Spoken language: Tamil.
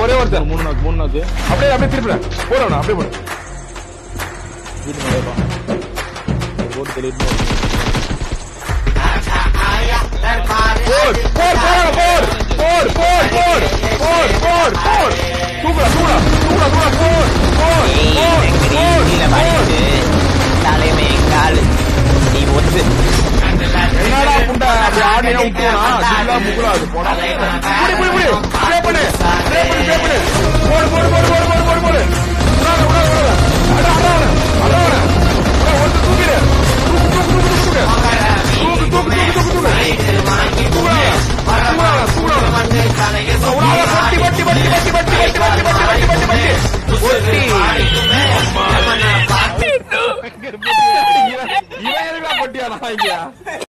ஒரே ஒருத்தன் மூணு நாக்கு மூணு நாக்கு அப்படியே அப்படியே திருப்பிட போடணும் அப்படியே போடு வீட்டு மேலே போட்டு தெளிட்டு போர் போர் போர் போர் போர் போர் போர் போர் போர் தூக்குடா தூக்குடா தூக்குடா தூக்குடா போர் போர் போர் போர் கீழே வலிக்குது தலைமை கால் நீ ஒத்து என்னடா புண்டை அப்படி ஆடினா விட்டுனா சில்லா முகுலாது போடா புடி புடி புடி ஸ்ப்ரே பண்ணு ஸ்ப்ரே பண்ணு ஸ்ப்ரே பண்ணு போடு போடு போடு போடு போடு போடு போடு விடாத விடாத விடாத அட அட அட அட அட ஒருத்த தூக்கிடு தூக்கு தூக்கு தூக்கு தூக்கு தூக்கு தூக்கு தூக்கு தூக்கு தூக்கு பட்டி பட்டி பட்டி பட்டி பட்டி பட்டி பட்டி பட்டி பட்டி பட்டி பட்டி பட்டி இவன் எதுக்குடா பட்டியானா இங்க